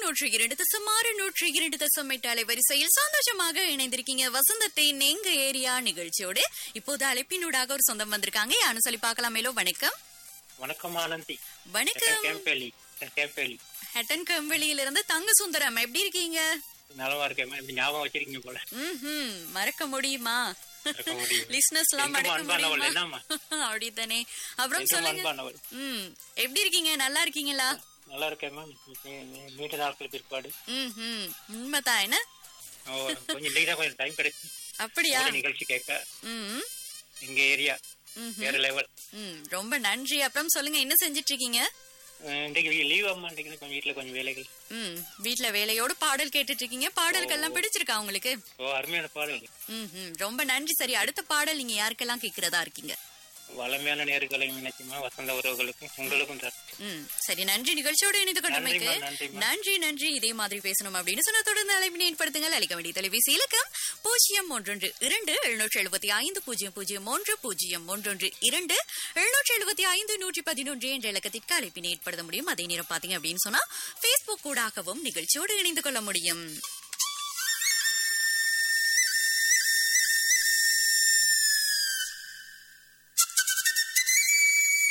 நூற்றி இரண்டு தசம் ஆறு நூற்றி இரண்டு தசம் எட்டு அலைவரிசையில் சந்தோஷமாக இணைந்திருக்கீங்க வசந்தத்தை நெங்க ஏரியா நிகழ்ச்சியோடு இப்போது அழைப்பினூடாக ஒரு சொந்தம் வந்திருக்காங்க யாரும் சொல்லி பார்க்கலாமேலோ வணக்கம் வணக்கம் ஆனந்தி வணக்கம் கேம்பேலி கேம்பேலி ஹட்டன் கம்பெளியில இருந்து தங்க சுந்தரம் எப்படி இருக்கீங்க நலமா இருக்கேன் இப்படி ஞாபகம் வச்சிருக்கீங்க போல ம்ஹும். மறக்க முடியுமா மறக்க முடியும். லிஸ்னஸ் எல்லாம் எங்கும் மறக்க அன்பானவள், முடியுமா அப்படித்தானே அப்புறம் எங்கும் சொல்லுங்க அன்பானவள். ம் எப்படி இருக்கீங்க நல்லா இருக்கீங்களா நல்லா இருக்கேன் மேம் நீண்ட நாட்கள் பிற்பாடு ம் உண்மைதான் என்ன ஓ, கொஞ்சம் லேட்டா கொஞ்சம் டைம் கிடைச்சு அப்படியா ஒரு நிகழ்ச்சி கேட்க ம் எங்க ஏரியா ம்ஹும். வேற லெவல் ம் ரொம்ப நன்றி அப்புறம் சொல்லுங்க என்ன செஞ்சிட்டு இருக்கீங்க இன்றைக்கு லீவ் அம்மா இன்றைக்கு கொஞ்சம் வீட்டுல கொஞ்சம் வேலைகள் ம் வீட்ல வேலையோட பாடல் கேட்டுட்டு இருக்கீங்க பாடல்கள்லாம் பிடிச்சிருக்கா உங்களுக்கு ஓ அருமையான பாடல்கள் ம் ம் ரொம்ப நன்றி சரி அடுத்த பாடல் நீங்க யாருக்கெல்லாம் கேக்குறதா இருக்கீங்க வளமையான நேர்களையும் நினைக்குமா வசந்த உறவுகளுக்கும் உங்களுக்கும் தான் ம் சரி நன்றி நிகழ்ச்சியோடு இணைந்து கொண்டமைக்கு நன்றி, நன்றி, ma'am. நன்றி நன்றி இதே மாதிரி பேசணும் அப்படின்னு சொன்ன தொடர்ந்து அழைப்பினை ஏற்படுத்துங்கள் அளிக்க வேண்டிய தொலைபேசி இலக்கம் பூஜ்ஜியம் ஒன்றொன்று இரண்டு எழுநூற்றி எழுபத்தி ஐந்து பூஜ்ஜியம் பூஜ்ஜியம் ஒன்று பூஜ்ஜியம் ஒன்றொன்று இரண்டு எழுநூற்றி எழுபத்தி ஐந்து நூற்றி பதினொன்று என்ற இலக்கத்திற்கு அழைப்பினை ஏற்படுத்த முடியும் அதே நேரம் பாத்தீங்க அப்படின்னு சொன்னா பேஸ்புக் கூடாகவும் நிகழ்ச்சியோடு இணைந்து கொள்ள முடியும்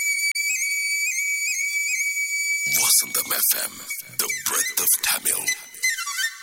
Wasn't FM, the breath of Tamil.